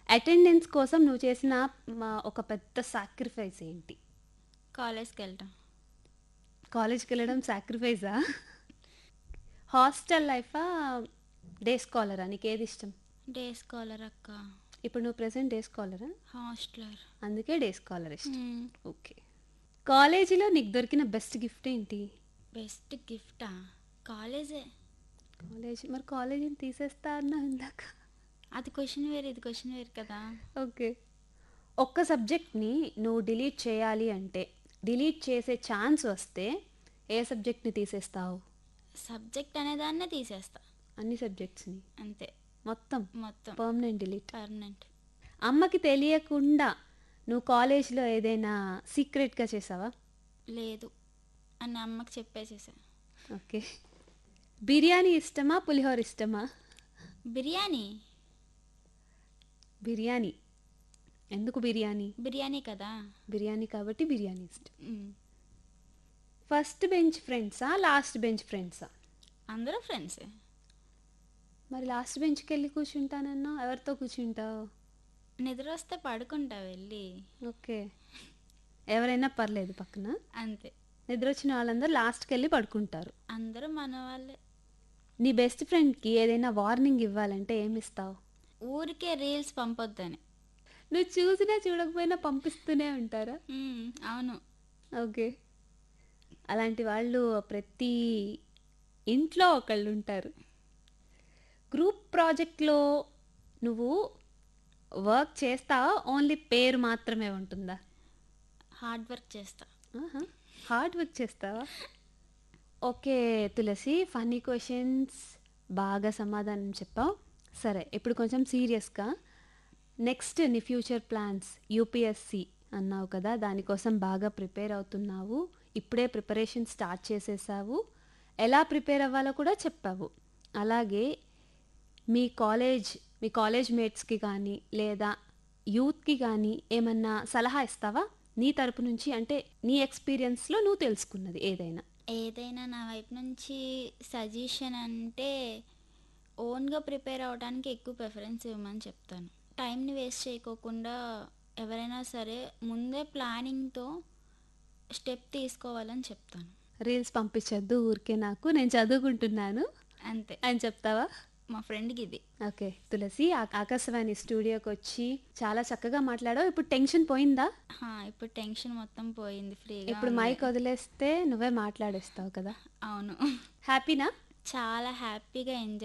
Attendance కోసం నువ్వు చేసిన మా ఒక పెద్ద సాక్రిఫైస్ ఏంటి కాలేజ్కి వెళ్ళటం కాలేజ్కి వెళ్ళడం సాక్రిఫైజా హాస్టల్ లైఫా డే స్కాలరా నీకు ఏది ఇష్టం డే స్కాలర్ అక్క ఇప్పుడు నువ్వు ప్రెసెంట్ డే స్కాలరా హాస్టలర్ అందుకే డే స్కాలర్ ఇష్టం ఓకే కాలేజీలో నీకు దొరికిన బెస్ట్ గిఫ్ట్ ఏంటి బెస్ట్ గిఫ్టా కాలేజే కాలేజ్ మరి కాలేజీని తీసేస్తా అన్నా ఇందాక అది క్వశ్చన్ వేరు ఇది క్వశ్చన్ వేరు కదా ఓకే ఒక్క సబ్జెక్ట్ని నువ్వు డిలీట్ చేయాలి అంటే డిలీట్ చేసే ఛాన్స్ వస్తే ఏ సబ్జెక్ట్ని తీసేస్తావు సబ్జెక్ట్ అనే దాన్నే తీసేస్తా అన్ని సబ్జెక్ట్స్ని అంతే మొత్తం మొత్తం పర్మనెంట్ డిలీట్ పర్మనెంట్ అమ్మకి తెలియకుండా నువ్వు కాలేజ్లో ఏదైనా సీక్రెట్గా చేసావా లేదు అని అమ్మకి చెప్పేసేసా ఓకే బిర్యానీ ఇష్టమా పులిహోర ఇష్టమా బిర్యానీ బిర్యానీ ఎందుకు బిర్యానీ బిర్యానీ కదా బిర్యానీ కాబట్టి బిర్యానీ ఇష్టం మ్. ఫస్ట్ బెంచ్ ఫ్రెండ్సా లాస్ట్ బెంచ్ ఫ్రెండ్సా అందరూ ఫ్రెండ్సే మరి లాస్ట్ బెంచ్కి వెళ్ళి కూర్చుంటానన్నా ఎవరితో కూర్చుంటావు నిద్ర వస్తే పడుకుంటా వెళ్ళి ఓకే ఎవరైనా పర్లేదు పక్కన అంతే నిద్ర వచ్చిన వాళ్ళందరూ లాస్ట్కి వెళ్ళి పడుకుంటారు అందరూ మన వాళ్ళే నీ బెస్ట్ ఫ్రెండ్కి ఏదైనా వార్నింగ్ ఇవ్వాలంటే ఏమి ఇస్తావు ఊరికే రీల్స్ పంపొద్దని నువ్వు చూసినా చూడకపోయినా పంపిస్తూనే ఉంటారా మ్, అవును ఓకే అలాంటి వాళ్ళు ప్రతి ఇంట్లో ఒకళ్ళు ఉంటారు గ్రూప్ ప్రాజెక్ట్లో నువ్వు వర్క్ చేస్తావా ఓన్లీ పేరు మాత్రమే ఉంటుందా హార్డ్ వర్క్ చేస్తా హార్డ్ వర్క్ చేస్తావా ఓకే తులసి ఫన్నీ క్వశ్చన్స్ బాగా సమాధానం చెప్పావు సరే ఇప్పుడు కొంచెం సీరియస్గా నెక్స్ట్ నీ ఫ్యూచర్ ప్లాన్స్ యూపీఎస్సి అన్నావు కదా దానికోసం బాగా ప్రిపేర్ అవుతున్నావు ఇప్పుడే ప్రిపరేషన్ స్టార్ట్ చేసేసావు ఎలా ప్రిపేర్ అవ్వాలో కూడా చెప్పావు అలాగే మీ కాలేజ్ మీ కాలేజ్ మేట్స్కి కానీ లేదా యూత్కి కానీ ఏమన్నా సలహా ఇస్తావా నీ తరపు నుంచి అంటే నీ ఎక్స్పీరియన్స్లో నువ్వు తెలుసుకున్నది ఏదైనా ఏదైనా నా వైపు నుంచి సజెషన్ అంటే ఓన్గా ప్రిపేర్ అవ్వడానికి ఎక్కువ ప్రిఫరెన్స్ ఇవ్వమని చెప్తాను టైంని వేస్ట్ చేయకోకుండా ఎవరైనా సరే ముందే ప్లానింగ్తో స్టెప్ తీసుకోవాలని చెప్తాను రీల్స్ పంపించొద్దు ఊరికే నాకు నేను చదువుకుంటున్నాను అంతే అని చెప్తావా మా ఫ్రెండ్కి ఇది ఓకే తులసి ఆ- ఆకాశవాణి స్టూడియోకి వచ్చి చాలా చక్కగా మాట్లాడావు ఇప్పుడు టెన్షన్ పోయిందా హా, ఇప్పుడు టెన్షన్ మొత్తం పోయింది ఫ్రీగా ఇప్పుడు ఉంది. మైక్ వదిలేస్తే నువ్వే మాట్లాడేస్తావు కదా అవును హ్యాపీనా చాలా హ్యాపీగా ఎంజాయ్